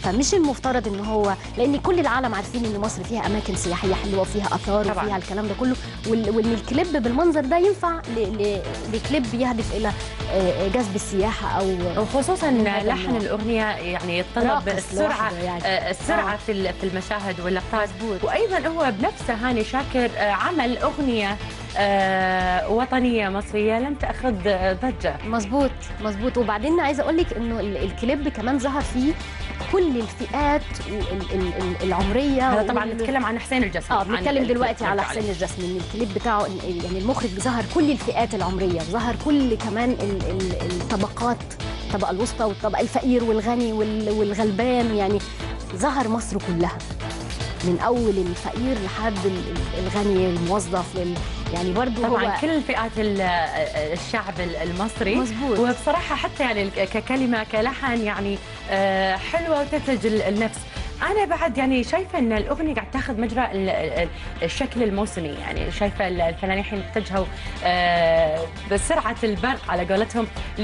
فمش المفترض ان هو لان كل العالم عارفين ان مصر فيها اماكن سياحيه حلوه وفيها اثار طبعاً. وفيها الكلام ده كله وال- وان الكليب بالمنظر ده ينفع ل- ل- لكليب يهدف الى آه، جذب السياحه او وخصوصا من هذا لحن النوع. الاغنيه يعني يتطلب راقص السرعه لوحده يعني. آه، السرعه آه. في ال- في المشاهد واللقطات وايضا هو بنفسه هاني شاكر آه، عمل اغنيه آه، وطنيه مصريه لم تاخذ آه، ضجه مظبوط مظبوط وبعدين عايزه اقول لك انه ال- الكليب كمان ظهر فيه كل الفئات وال- ال- ال- العمريه هذا طبعا وال- نتكلم عن حسين الجسمي اه عن بنتكلم الكليب دلوقتي على نرجع حسين عليه. الجسمي ان الكليب بتاعه يعني المخرج ظهر كل الفئات العمريه ظهر كل كمان ال- ال- الطبقات الطبقه الوسطى والطبقه الفقير والغني وال- والغلبان يعني ظهر مصر كلها من اول الفقير لحد ال- ال- الغني الموظف لل يعني برضو طبعا هو كل فئات ال- الشعب المصري مظبوط. وبصراحه حتى يعني ككلمه كلحن يعني آه، حلوه وتثلج ال- النفس انا بعد يعني شايفه ان الاغنيه قاعد تاخذ مجرى ال- ال- الشكل الموسمي يعني شايفه ال- الفنانين الحين اتجهوا آه، بسرعه البرق على قولتهم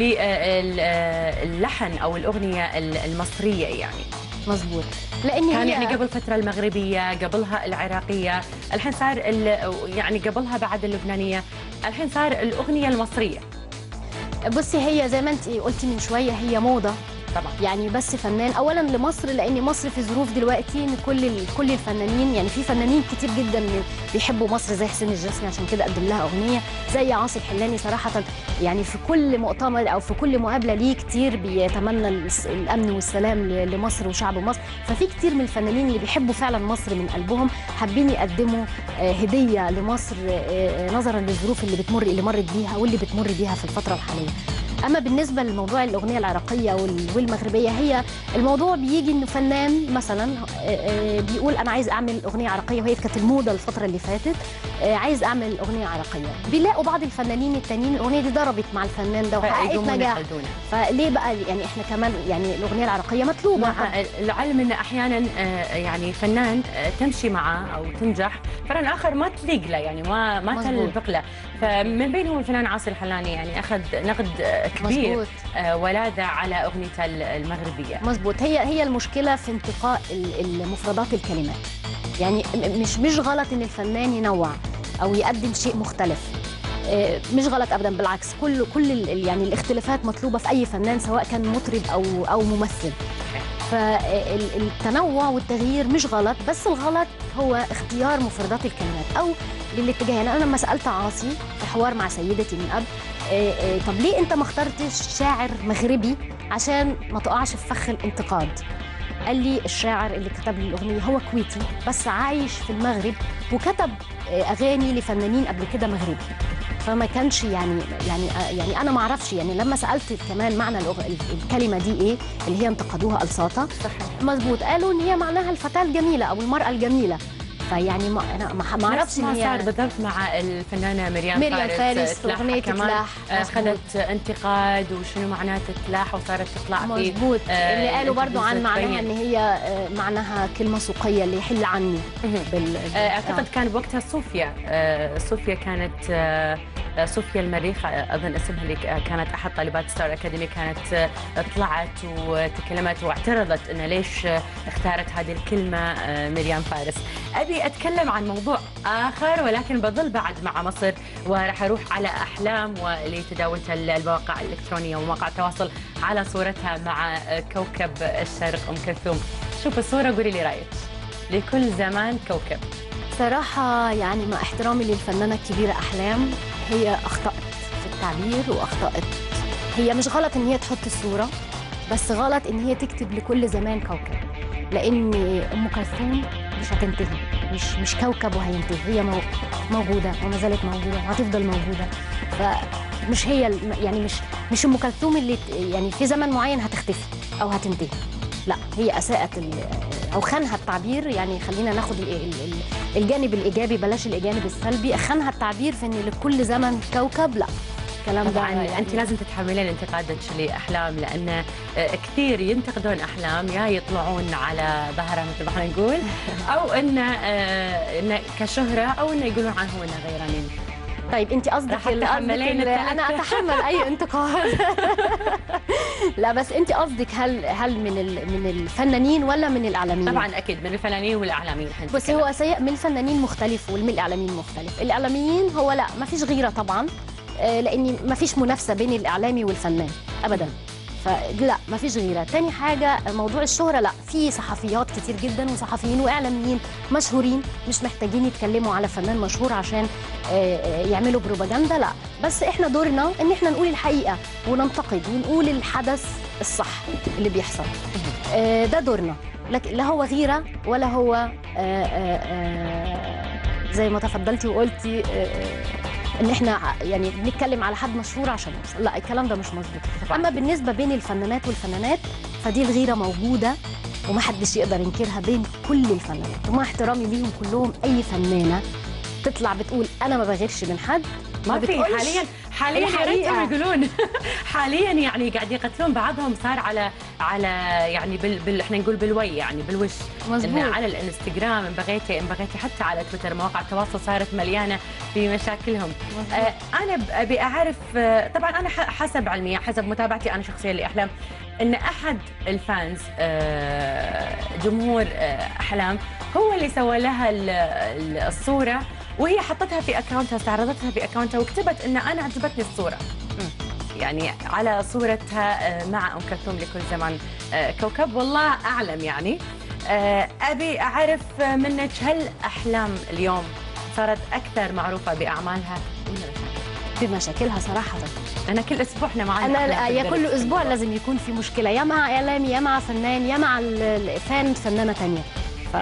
للحن او الاغنيه ال- المصريه يعني مظبوط لان كان هي يعني قبل فتره المغربيه قبلها العراقيه الحين صار ال- يعني قبلها بعد اللبنانيه الحين صار الاغنيه المصريه بصي هي زي ما انت قلتي من شويه هي موضه طبعا يعني بس فنان اولا لمصر لان مصر في ظروف دلوقتي ان كل ال- كل الفنانين يعني في فنانين كتير جدا بيحبوا مصر زي حسين الجسمي عشان كده قدم لها اغنيه زي عاصي الحلاني صراحه يعني في كل مؤتمر او في كل مقابله ليه كتير بيتمنى الس- الامن والسلام ل- لمصر وشعب مصر ففي كتير من الفنانين اللي بيحبوا فعلا مصر من قلبهم حابين يقدموا آه، هديه لمصر آه، آه، نظرا للظروف اللي بتمر اللي مرت بيها واللي بتمر بيها في الفتره الحاليه اما بالنسبه لموضوع الاغنيه العراقيه وال- والمغربيه هي الموضوع بيجي انه فنان مثلا آه، آه، بيقول انا عايز اعمل اغنيه عراقيه وهي كانت الموضه الفتره اللي فاتت آه، عايز اعمل اغنيه عراقيه بيلاقوا بعض الفنانين التانيين الاغنيه دي ضربت مع الفنان ده وحققت فيقومون نجاح يقلدونها. فليه بقى يعني احنا كمان يعني الاغنيه العراقيه مطلوبه مع العلم ان احيانا آه، يعني فنان آه، تمشي معه او تنجح فنان اخر ما تليق له يعني ما ما مظبوط. تلبق له فمن بينهم الفنان عاصي الحلاني يعني اخذ نقد آه، كبير مظبوط. آه، ولاذه على اغنيته ال- المغربيه مظبوط هي هي المشكله في انتقاء ال- المفردات الكلمات يعني م- مش مش غلط ان الفنان ينوع او يقدم شيء مختلف آه، مش غلط ابدا بالعكس كل كل ال- يعني الاختلافات مطلوبه في اي فنان سواء كان مطرب او او ممثل فالتنوع والتغيير مش غلط بس الغلط هو اختيار مفردات الكلمات او للاتجاه يعني انا لما سالت عاصي في حوار مع سيدتي من قبل آه، آه، طب ليه انت ما اخترتش شاعر مغربي عشان ما تقعش في فخ الانتقاد قال لي الشاعر اللي كتب لي الاغنيه هو كويتي بس عايش في المغرب وكتب آه، اغاني لفنانين قبل كده مغربي فما كانش يعني يعني آه، يعني انا ما اعرفش يعني لما سالت كمان معنى الأغ... الكلمه دي ايه اللي هي انتقدوها الساطه صحيح مظبوط قالوا ان هي معناها الفتاه الجميله او المراه الجميله فيعني ما انا ما ما اعرفش نفس ان ما هي صار بالضبط مع الفنانه مريم مريم فارس في تلاح أغنية كمان تلاح. آه، مظبوط. اخذت انتقاد وشنو معناته تلاح وصارت تطلع في مظبوط آه، اللي قالوا برضو عن الانترفيوز معناها تبين. ان هي آه، معناها كلمه سوقيه اللي يحل عني بال... آه، اعتقد كان بوقتها صوفيا آه، صوفيا كانت آه، آه، صوفيا المريخ آه، اظن اسمها اللي ك- كانت احد طالبات ستار اكاديمي كانت آه، طلعت وتكلمت واعترضت انه ليش آه، اختارت هذه الكلمه آه، مريم فارس. ابي اتكلم عن موضوع اخر ولكن بظل بعد مع مصر وراح اروح على احلام واللي تداولتها المواقع الالكترونيه ومواقع التواصل على صورتها مع آه، كوكب الشرق ام كلثوم. شوف الصوره قولي لي رايك. لكل زمان كوكب. صراحة يعني مع احترامي للفنانة الكبيرة أحلام هي أخطأت في التعبير وأخطأت هي مش غلط إن هي تحط الصورة بس غلط إن هي تكتب لكل زمان كوكب لأن أم كلثوم مش هتنتهي مش مش كوكب وهينتهي هي مو- موجودة وما زالت موجودة وهتفضل موجودة فمش هي الم- يعني مش مش أم كلثوم اللي ت- يعني في زمن معين هتختفي أو هتنتهي لا هي اساءت ال- او خانها التعبير يعني خلينا ناخد ال- ال- ال- الجانب الايجابي بلاش الجانب السلبي خانها التعبير في ان لكل زمن كوكب لا الكلام ده طبعا يعني انت لازم تتحملين انتقادك لاحلام لان آه، كثير ينتقدون احلام يا يطلعون على ظهرها مثل ما احنا نقول او انه آه، انه كشهره او انه يقولون عنهم انه غيرانين طيب انت قصدك راح ال- قصدك تتحملين ال- الثلاث؟ انا اتحمل اي انتقاد لا بس انت قصدك هل هل من ال- من الفنانين ولا من الاعلاميين طبعا اكيد من الفنانين والاعلاميين إحنا بس هو سيء من الفنانين مختلف ومن الاعلاميين مختلف الاعلاميين هو لا ما فيش غيره طبعا آه، لان ما فيش منافسه بين الاعلامي والفنان ابدا فلا ما فيش غيره تاني حاجه موضوع الشهره لا في صحفيات كتير جدا وصحفيين واعلاميين مشهورين مش محتاجين يتكلموا على فنان مشهور عشان آه، آه، يعملوا بروباجندا لا بس احنا دورنا ان احنا نقول الحقيقه وننتقد ونقول الحدث الصح اللي بيحصل آه، ده دورنا لكن لا هو غيره ولا هو آه، آه، آه، زي ما تفضلتي وقلتي آه، آه، ان احنا ع- يعني بنتكلم على حد مشهور عشان يوصل لا الكلام ده مش مظبوط اما بالنسبه بين الفنانات والفنانات فدي الغيره موجوده ومحدش يقدر ينكرها بين كل الفنانات ومع احترامي ليهم كلهم اي فنانه تطلع بتقول انا ما بغيرش من حد ما في بتقولش حاليا حاليا يا الحقيقة. ريتهم يقولون حاليا يعني قاعد يقتلون بعضهم صار على على يعني بال, بال احنا نقول بالوي يعني بالوش مظبوط. انه على الانستغرام ان بغيتي ان بغيتي حتى على تويتر مواقع التواصل صارت مليانه بمشاكلهم آه انا ب- ابي اعرف آه طبعا انا ح- حسب علمي حسب متابعتي انا شخصيا لاحلام ان احد الفانز آه جمهور آه احلام هو اللي سوى لها ال- ال- الصوره وهي حطتها في اكونتها استعرضتها في اكونتها وكتبت ان انا عجبتني الصوره يعني على صورتها آه، مع ام كلثوم لكل زمان آه، كوكب والله اعلم يعني آه، ابي اعرف منك هل احلام اليوم صارت اكثر معروفه باعمالها ولا مشاكل؟ بمشاكلها صراحه انا كل اسبوع احنا معنا انا أحلام لا- يا تقدر كل تحكي. اسبوع لازم يكون في مشكله يا مع اعلامي يا مع فنان يا مع ال- الفان فنانه تانية ف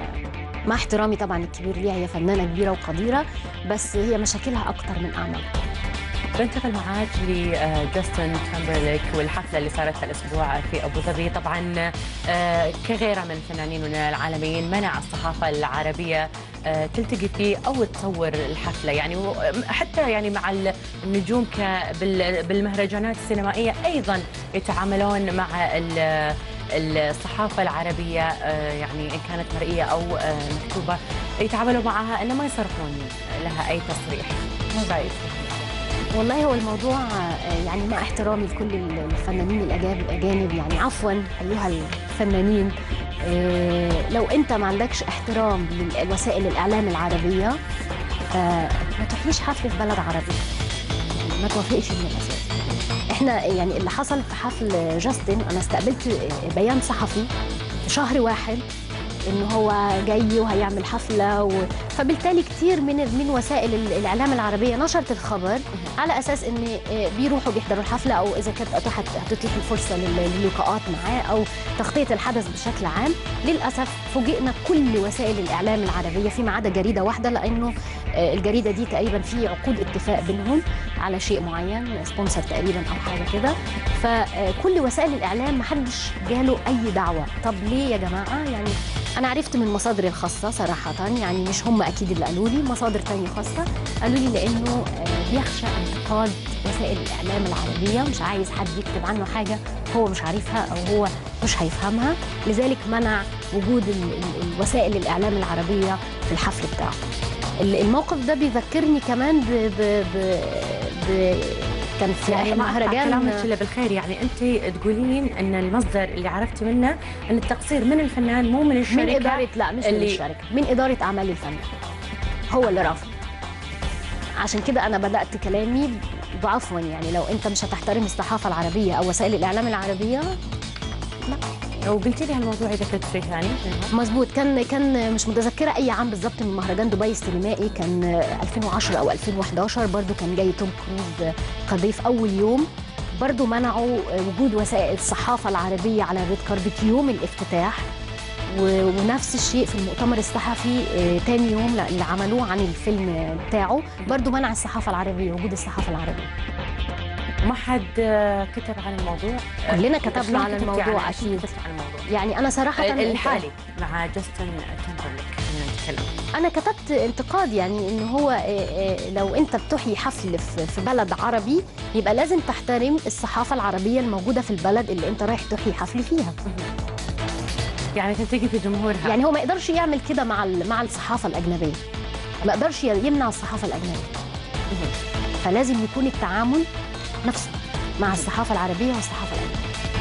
مع احترامي طبعا الكبير ليها هي فنانه كبيره وقديره بس هي مشاكلها اكتر من اعمالها بنتقل معاك لجاستن تامبرليك والحفله اللي صارت هالاسبوع في ابو ظبي طبعا آه، كغيرها من الفنانين العالميين منع الصحافه العربيه آه، تلتقي فيه او تصور الحفله يعني و- حتى يعني مع النجوم ك- بال- بالمهرجانات السينمائيه ايضا يتعاملون مع ال- الصحافه العربيه آه، يعني ان كانت مرئيه او آه، مكتوبه يتعاملوا معها انه ما يصرفون لها اي تصريح مو رايك والله هو الموضوع آه، يعني مع احترامي لكل الفنانين الأجاب- الاجانب يعني عفوا ايها الفنانين آه، لو انت ما عندكش احترام لوسائل الاعلام العربيه فما تروحليش حفل في بلد عربي يعني ما توافقش من الاساس احنا يعني اللي حصل في حفل جاستن انا استقبلت بيان صحفي في شهر واحد ان هو جاي وهيعمل حفله و... فبالتالي كتير من من وسائل ال- الاعلام العربيه نشرت الخبر على اساس ان آه، بيروحوا بيحضروا الحفله او اذا كانت اتاحت هتتيح الفرصه لل- للقاءات معاه او تغطيه الحدث بشكل عام للاسف فوجئنا كل وسائل الاعلام العربيه فيما عدا جريده واحده لانه آه، الجريده دي تقريبا في عقود اتفاق بينهم على شيء معين سبونسر تقريبا او حاجه كده فكل وسائل الاعلام ما حدش جاله اي دعوه طب ليه يا جماعه يعني انا عرفت من مصادري الخاصه صراحه يعني مش هم اكيد اللي قالوا لي مصادر تانية خاصه قالوا لي لانه آه، بيخشى انتقاد وسائل الاعلام العربيه مش عايز حد يكتب عنه حاجه هو مش عارفها او هو مش هيفهمها لذلك منع وجود ال- ال- الوسائل الاعلام العربيه في الحفل بتاعه ال- الموقف ده بيذكرني كمان ب, ب, ب, ب كان في يعني مع مهرجان كلامك اللي بالخير يعني انت تقولين ان المصدر اللي عرفتي منه ان التقصير من الفنان مو من الشركه من اداره لا مش من اللي- الشركه من اداره اعمال الفنان هو اللي رفض عشان كده انا بدات كلامي بعفوا يعني لو انت مش هتحترم الصحافه العربيه او وسائل الاعلام العربيه لو قلتي لي هالموضوع اذا كنت شيء ثاني مظبوط كان كان مش متذكره اي عام بالظبط من مهرجان دبي السينمائي كان 2010 او 2011 برضو كان جاي توم كروز كضيف اول يوم برضو منعوا وجود وسائل الصحافه العربيه على الريد كاربت يوم الافتتاح و- ونفس الشيء في المؤتمر الصحفي آه، تاني يوم اللي عملوه عن الفيلم بتاعه برضو منع الصحافه العربيه وجود الصحافه العربيه ما حد آه، كتب عن الموضوع كلنا آه، كتبنا شلون على كتبتي الموضوع عنه؟ شلون اكيد كتبتي عن الموضوع يعني انا صراحه الحالي مع جاستن تمبرليك خلينا نتكلم انا كتبت انتقاد يعني ان هو آه، آه، لو انت بتحيي حفل في في بلد عربي يبقى لازم تحترم الصحافه العربيه الموجوده في البلد اللي انت رايح تحيي حفل فيها يعني تلتقي في جمهورها يعني هو ما يقدرش يعمل كده مع ال- مع الصحافه الاجنبيه ما يقدرش يمنع الصحافه الاجنبيه فلازم يكون التعامل نفسه مع الصحافه العربيه والصحافه الاجنبيه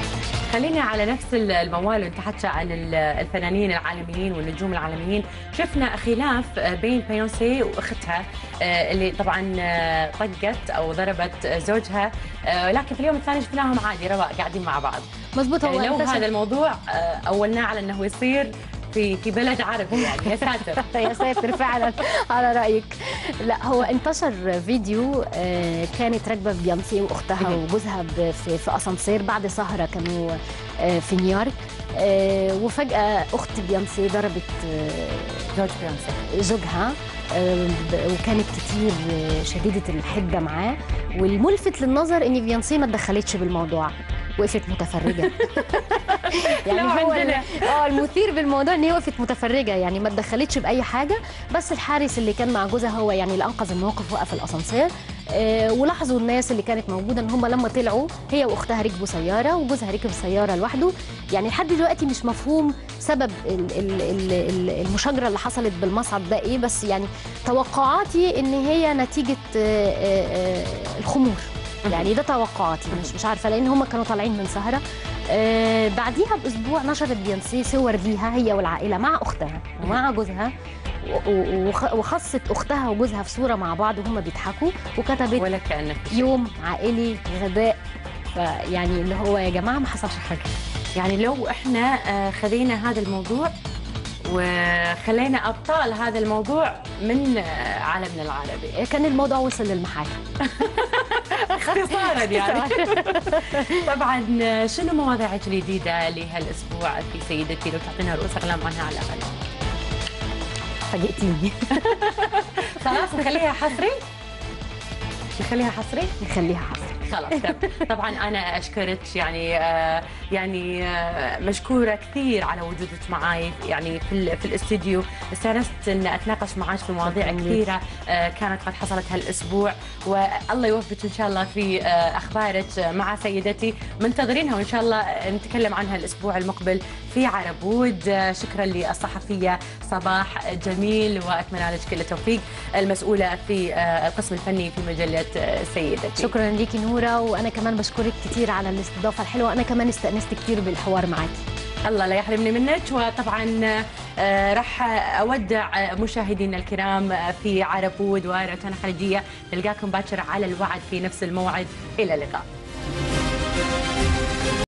خلينا على نفس الموال وانت حتى عن ال- الفنانين العالميين والنجوم العالميين شفنا خلاف بين بيونسي واختها آه، اللي طبعا آه، طقت او ضربت زوجها آه، لكن في اليوم الثاني شفناهم عادي رواق قاعدين مع بعض مزبوط هو يعني لو انتشر- هذا الموضوع آه، اولناه على انه يصير في في بلد عربي يعني يا ساتر يا ساتر فعلا على رايك لا هو انتشر فيديو آه، كانت راكبه بيانسي واختها مهم. وجوزها ب- في في اسانسير بعد سهره كانوا آه، في نيويورك آه، وفجاه اخت بيانسي ضربت زوج بيونسي زوجها آه، ب- وكانت كتير آه، شديده الحده معاه والملفت للنظر ان بيانسي ما اتدخلتش بالموضوع وقفت متفرجه يعني لو هو عندنا. ال- اه المثير بالموضوع ان هي وقفت متفرجه يعني ما اتدخلتش باي حاجه بس الحارس اللي كان مع جوزها هو يعني اللي انقذ الموقف وقف الاسانسير آه ولاحظوا الناس اللي كانت موجوده ان هم لما طلعوا هي واختها ركبوا سياره وجوزها ركب سياره لوحده يعني لحد دلوقتي مش مفهوم سبب ال- ال- ال- ال- المشاجره اللي حصلت بالمصعد ده ايه بس يعني توقعاتي ان هي نتيجه آه، آه، آه، الخمور يعني ده توقعاتي مش مش عارفه لان هم كانوا طالعين من سهره آه بعديها باسبوع نشرت بيانسي صور ليها هي والعائله مع اختها ومع جوزها و- و- وخ- وخصت اختها وجوزها في صوره مع بعض وهم بيضحكوا وكتبت ولا كانك يوم عائلي غداء فيعني اللي هو يا جماعه ما حصلش حاجه يعني لو احنا آه، خذينا هذا الموضوع وخلينا ابطال هذا الموضوع من آه، عالمنا العربي كان الموضوع وصل للمحاكم اختصارا يعني طبعا آه، شنو مواضيعك الجديده لهالاسبوع في سيدتي لو تعطينا رؤوس اقلام عنها على الاقل فاجئتيني خلاص نخليها حصري نخليها حصري نخليها حصري خلاص تمام. طبعا انا اشكرك يعني آه يعني آه مشكوره كثير على وجودك معي يعني في ال- في الاستديو استانست ان اتناقش معك في مواضيع شكراً لك. كثيره آه كانت قد حصلت هالاسبوع والله يوفقك ان شاء الله في آه اخبارك مع سيدتي منتظرينها وان شاء الله نتكلم عنها الاسبوع المقبل في عربود آه شكرا للصحفيه صباح جميل واتمنى لك كل التوفيق المسؤوله في آه القسم الفني في مجله آه سيدتي شكرا ليكي نوره وانا كمان بشكرك كتير على الاستضافه الحلوه انا كمان استانست كتير بالحوار معاكي الله لا يحرمني منك وطبعا آه، راح اودع مشاهدينا الكرام في عربود وروتانا خليجيه نلقاكم باكر على الوعد في نفس الموعد الى اللقاء